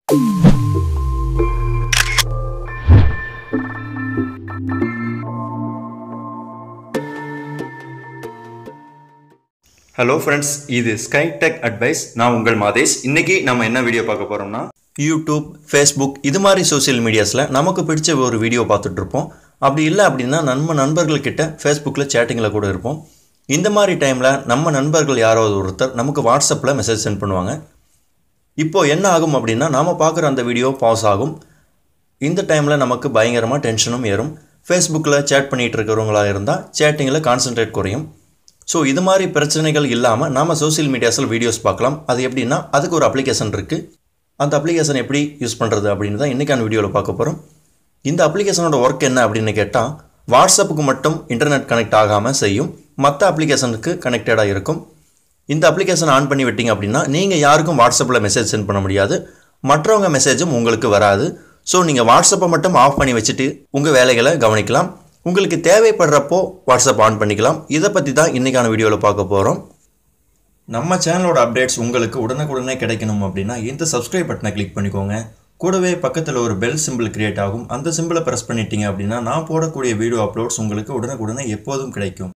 hello friends இது sky tech advice நான் உங்கள் மாதேஷ் இன்னைக்கு நம்ம என்ன வீடியோ பார்க்க போகிறோம்னா யூடியூப் ஃபேஸ்புக் இது மாதிரி சோஷியல் மீடியாஸில் நமக்கு பிடிச்ச ஒரு வீடியோ பார்த்துட்டு இருப்போம் அப்படி இல்லை அப்படின்னா நம்ம நண்பர்கள்கிட்ட ஃபேஸ்புக்கில் சேட்டிங்கில் கூட இருப்போம் இந்த மாதிரி டைமில் நம்ம நண்பர்கள் யாராவது ஒருத்தர் நமக்கு வாட்ஸ்அப்பில் மெசேஜ் சென்ட் பண்ணுவாங்க இப்போ என்ன ஆகும் அப்படின்னா நாம பார்க்குற அந்த வீடியோ பாஸ் ஆகும் இந்த டைமில் நமக்கு பயங்கரமாக டென்ஷனும் ஏறும் ஃபேஸ்புக்கில் சேட் பண்ணிகிட்டு இருக்கிறவங்களா இருந்தால் சேட்டிங்கில் கான்சென்ட்ரேட் குறையும் ஸோ இது மாதிரி பிரச்சனைகள் இல்லாமல் நாம சோஷியல் மீடியாஸில் வீடியோஸ் பார்க்கலாம் அது எப்படின்னா அதுக்கு ஒரு அப்ளிகேஷன் இருக்குது அந்த அப்ளிகேஷன் எப்படி யூஸ் பண்ணுறது அப்படின்னு தான் இன்றைக்கான வீடியோவில் பார்க்க போகிறோம் இந்த அப்ளிகேஷனோட ஒர்க் என்ன அப்படின்னு கேட்டால் வாட்ஸ்அப்புக்கு மட்டும் இன்டர்நெட் கனெக்ட் ஆகாமல் செய்யும் மற்ற அப்ளிகேஷனுக்கு கனெக்டடாக இருக்கும் இந்த அப்ளிகேஷன் ஆன் பண்ணி விட்டீங்க அப்படின்னா நீங்கள் யாருக்கும் வாட்ஸ்அப்பில் மெசேஜ் சென்ட் பண்ண முடியாது மற்றவங்க மெசேஜும் உங்களுக்கு வராது ஸோ நீங்கள் வாட்ஸ்அப்பை மட்டும் ஆஃப் பண்ணி வச்சுட்டு உங்கள் வேலைகளை கவனிக்கலாம் உங்களுக்கு தேவைப்படுறப்போ வாட்ஸ்அப் ஆன் பண்ணிக்கலாம் இதை பற்றி தான் இன்றைக்கான வீடியோவில் பார்க்க போகிறோம் நம்ம சேனலோட அப்டேட்ஸ் உங்களுக்கு உடனுக்குடனே கிடைக்கணும் அப்படின்னா இந்த சப்ஸ்கிரைப் பட்டனை கிளிக் பண்ணிக்கோங்க கூடவே பக்கத்தில் ஒரு பெல் சிம்பிள் கிரியேட் ஆகும் அந்த சிம்பிளை ப்ரெஸ் பண்ணிட்டீங்க அப்படின்னா நான் போடக்கூடிய வீடியோ அப்லோட்ஸ் உங்களுக்கு உடனுக்குடனே எப்போதும் கிடைக்கும்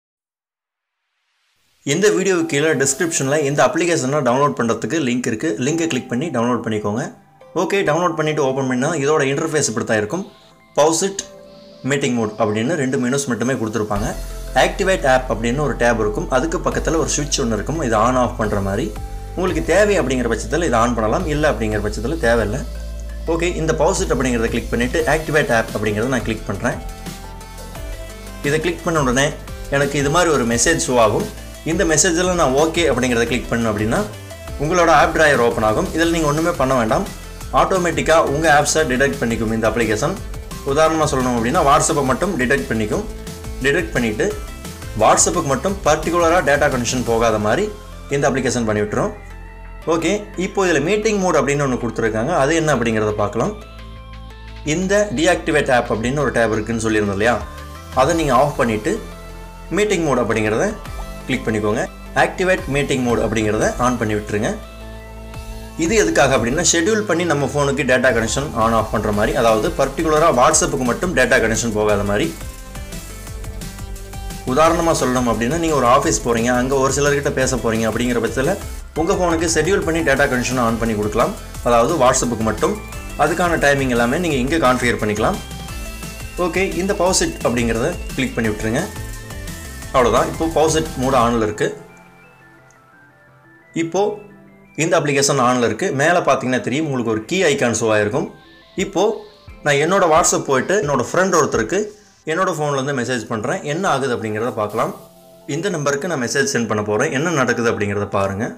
இந்த வீடியோவுக்கு கீழே டிஸ்கிரிப்ஷனில் இந்த அப்ளிகேஷனை டவுன்லோட் பண்ணுறதுக்கு லிங்க் இருக்குது லிங்கை கிளிக் பண்ணி டவுன்லோட் பண்ணிக்கோங்க ஓகே டவுன்லோட் பண்ணிவிட்டு ஓப்பன் பண்ணால் இதோட இன்டர்ஃபேஸ் இப்படி தான் இருக்கும் பவுசிட் மீட்டிங் மோட் அப்படின்னு ரெண்டு மெனுஸ் மட்டுமே கொடுத்துருப்பாங்க ஆக்டிவேட் ஆப் அப்படின்னு ஒரு டேப் இருக்கும் அதுக்கு பக்கத்தில் ஒரு சுவிட்ச் ஒன்று இருக்கும் இது ஆன் ஆஃப் பண்ணுற மாதிரி உங்களுக்கு தேவை அப்படிங்கிற பட்சத்தில் இதை ஆன் பண்ணலாம் இல்லை அப்படிங்கிற பட்சத்தில் தேவையில்லை ஓகே இந்த பவுசிட் அப்படிங்கிறத கிளிக் பண்ணிவிட்டு ஆக்டிவேட் ஆப் அப்படிங்கிறத நான் கிளிக் பண்ணுறேன் இதை கிளிக் பண்ண உடனே எனக்கு இது மாதிரி ஒரு மெசேஜ் ஷோ ஆகும் இந்த மெசேஜில் நான் ஓகே அப்படிங்கிறத கிளிக் பண்ணேன் அப்படின்னா உங்களோட ஆப் ட்ராயர் ஓப்பன் ஆகும் இதில் நீங்கள் ஒன்றுமே பண்ண வேண்டாம் ஆட்டோமேட்டிக்காக உங்கள் ஆப்ஸை டிடெக்ட் பண்ணிக்கும் இந்த அப்ளிகேஷன் உதாரணமாக சொல்லணும் அப்படின்னா வாட்ஸ்அப்பை மட்டும் டிடெக்ட் பண்ணிக்கும் டிடெக்ட் பண்ணிவிட்டு வாட்ஸ்அப்புக்கு மட்டும் பர்டிகுலராக டேட்டா கனெக்ஷன் போகாத மாதிரி இந்த அப்ளிகேஷன் பண்ணி விட்டுரும் ஓகே இப்போ இதில் மீட்டிங் மோட் அப்படின்னு ஒன்று கொடுத்துருக்காங்க அது என்ன அப்படிங்கிறத பார்க்கலாம் இந்த டீஆக்டிவேட் ஆப் அப்படின்னு ஒரு டேப் இருக்குன்னு சொல்லியிருந்தோம் இல்லையா அதை நீங்கள் ஆஃப் பண்ணிவிட்டு மீட்டிங் மோட் அப்படிங்கிறத கிளிக் பண்ணிக்கோங்க ஆக்டிவேட் மீட்டிங் மோட் அப்படிங்கிறத ஆன் பண்ணி விட்டுருங்க இது எதுக்காக அப்படின்னா ஷெட்யூல் பண்ணி நம்ம ஃபோனுக்கு டேட்டா கனெக்ஷன் ஆன் ஆஃப் பண்ணுற மாதிரி அதாவது பர்டிகுலராக வாட்ஸ்அப்புக்கு மட்டும் டேட்டா கனெக்ஷன் போகாத மாதிரி உதாரணமாக சொல்லணும் அப்படின்னா நீங்கள் ஒரு ஆஃபீஸ் போகிறீங்க அங்கே ஒரு சிலர்கிட்ட பேச போகிறீங்க அப்படிங்கிற பட்சத்தில் உங்கள் ஃபோனுக்கு ஷெட்யூல் பண்ணி டேட்டா கனெக்ஷன் ஆன் பண்ணி கொடுக்கலாம் அதாவது வாட்ஸ்அப்புக்கு மட்டும் அதுக்கான டைமிங் எல்லாமே நீங்கள் இங்கே கான்ஃபிகர் பண்ணிக்கலாம் ஓகே இந்த பவர்செட் அப்படிங்கிறத கிளிக் பண்ணி விட்டுருங்க அவ்வளோதான் இப்போ பவர்செட் மூட ஆனில் இருக்குது இப்போது இந்த அப்ளிகேஷன் ஆனில் இருக்குது மேலே பார்த்தீங்கன்னா தெரியும் உங்களுக்கு ஒரு கீ ஐக்கான் ஷோ ஆகிருக்கும் இப்போது நான் என்னோடய வாட்ஸ்அப் போயிட்டு என்னோடய ஃப்ரெண்ட் ஒருத்தருக்கு என்னோடய ஃபோன்லேருந்து மெசேஜ் பண்ணுறேன் என்ன ஆகுது அப்படிங்கிறத பார்க்கலாம் இந்த நம்பருக்கு நான் மெசேஜ் சென்ட் பண்ண போகிறேன் என்ன நடக்குது அப்படிங்கிறத பாருங்கள்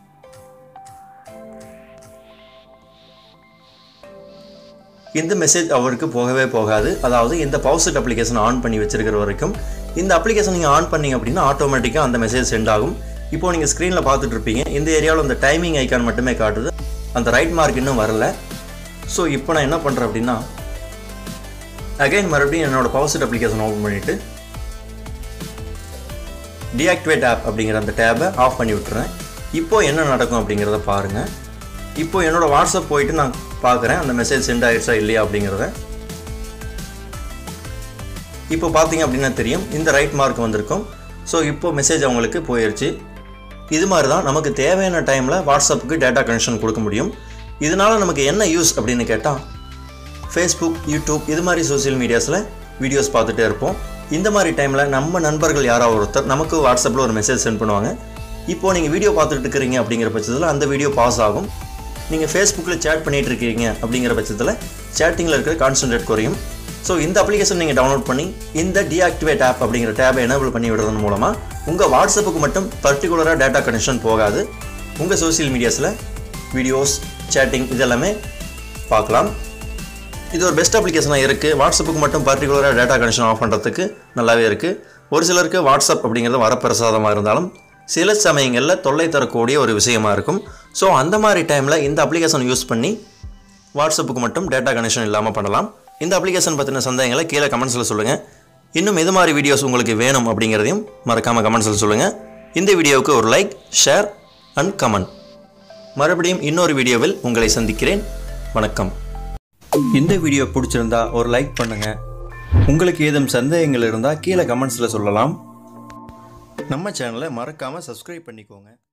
இந்த மெசேஜ் அவருக்கு போகவே போகாது அதாவது இந்த பவுசெட் அப்ளிகேஷன் ஆன் பண்ணி வச்சிருக்கிற வரைக்கும் இந்த அப்ளிகேஷன் நீங்கள் ஆன் பண்ணீங்க அப்படின்னா ஆட்டோமேட்டிக்காக அந்த மெசேஜ் சென்ட் ஆகும் இப்போ நீங்கள் ஸ்க்ரீனில் பார்த்துட்டு இருப்பீங்க இந்த ஏரியாவில் அந்த டைமிங் ஐக்கான் மட்டுமே காட்டுது அந்த ரைட் மார்க் இன்னும் வரல ஸோ இப்போ நான் என்ன பண்ணுறேன் அப்படின்னா அகைன் மறுபடியும் என்னோட பவர்செட் அப்ளிகேஷன் ஓப்பன் பண்ணிவிட்டு டீஆக்டிவேட் ஆப் அப்படிங்கிற அந்த டேபை ஆஃப் பண்ணி விட்டுறேன் இப்போ என்ன நடக்கும் அப்படிங்கிறத பாருங்கள் இப்போ என்னோடய வாட்ஸ்அப் போயிட்டு நான் பார்க்குறேன் அந்த மெசேஜ் சென்ட் ஆகிடுச்சா இல்லையா அப்படிங்கிறத இப்போ பார்த்தீங்க அப்படின்னா தெரியும் இந்த ரைட் மார்க் வந்திருக்கும் ஸோ இப்போ மெசேஜ் அவங்களுக்கு போயிடுச்சு இது மாதிரி தான் நமக்கு தேவையான டைமில் வாட்ஸ்அப்புக்கு டேட்டா கனெக்ஷன் கொடுக்க முடியும் இதனால் நமக்கு என்ன யூஸ் அப்படின்னு கேட்டால் ஃபேஸ்புக் யூடியூப் இது மாதிரி சோஷியல் மீடியாஸில் வீடியோஸ் பார்த்துட்டே இருப்போம் இந்த மாதிரி டைமில் நம்ம நண்பர்கள் யாராவது ஒருத்தர் நமக்கு வாட்ஸ்அப்பில் ஒரு மெசேஜ் சென்ட் பண்ணுவாங்க இப்போது நீங்கள் வீடியோ பார்த்துட்டு இருக்கிறீங்க அப்படிங்கிற பட்சத்தில் அந்த வீடியோ பாஸ் ஆகும் நீங்கள் ஃபேஸ்புக்கில் சேட் பண்ணிகிட்டு இருக்கீங்க அப்படிங்கிற பட்சத்தில் சேட்டிங்கில் இருக்கிற கான்சன்ட்ரேட் குறையும் ஸோ இந்த அப்ளிகேஷன் நீங்கள் டவுன்லோட் பண்ணி இந்த டீஆக்டிவேட் ஆப் அப்படிங்கிற டேபை எனேபிள் பண்ணி விடுறதன் மூலமாக உங்கள் வாட்ஸ்அப்புக்கு மட்டும் பர்டிகுலராக டேட்டா கனெக்ஷன் போகாது உங்கள் சோஷியல் மீடியாஸில் வீடியோஸ் சேட்டிங் இதெல்லாமே பார்க்கலாம் இது ஒரு பெஸ்ட் அப்ளிகேஷனாக இருக்குது வாட்ஸ்அப்புக்கு மட்டும் பர்டிகுலராக டேட்டா கனெக்ஷன் ஆஃப் பண்ணுறதுக்கு நல்லாவே இருக்குது ஒரு சிலருக்கு வாட்ஸ்அப் அப்படிங்கிறது வரப்பிரசாதமாக இருந்தாலும் சில சமயங்களில் தொல்லை தரக்கூடிய ஒரு விஷயமா இருக்கும் ஸோ அந்த மாதிரி டைமில் இந்த அப்ளிகேஷன் யூஸ் பண்ணி வாட்ஸ்அப்புக்கு மட்டும் டேட்டா கனெக்ஷன் இல்லாமல் பண்ணலாம் இந்த அப்ளிகேஷன் பற்றின சந்தேகங்களை கீழே கமெண்ட்ஸில் சொல்லுங்கள் இன்னும் இது மாதிரி வீடியோஸ் உங்களுக்கு வேணும் அப்படிங்கிறதையும் மறக்காமல் கமெண்ட்ஸில் சொல்லுங்கள் இந்த வீடியோவுக்கு ஒரு லைக் ஷேர் அண்ட் கமெண்ட் மறுபடியும் இன்னொரு வீடியோவில் உங்களை சந்திக்கிறேன் வணக்கம் இந்த வீடியோ பிடிச்சிருந்தா ஒரு லைக் பண்ணுங்க உங்களுக்கு ஏதும் சந்தேகங்கள் இருந்தால் கீழே கமெண்ட்ஸில் சொல்லலாம் நம்ம சேனலை மறக்காமல் சப்ஸ்கிரைப் பண்ணிக்கோங்க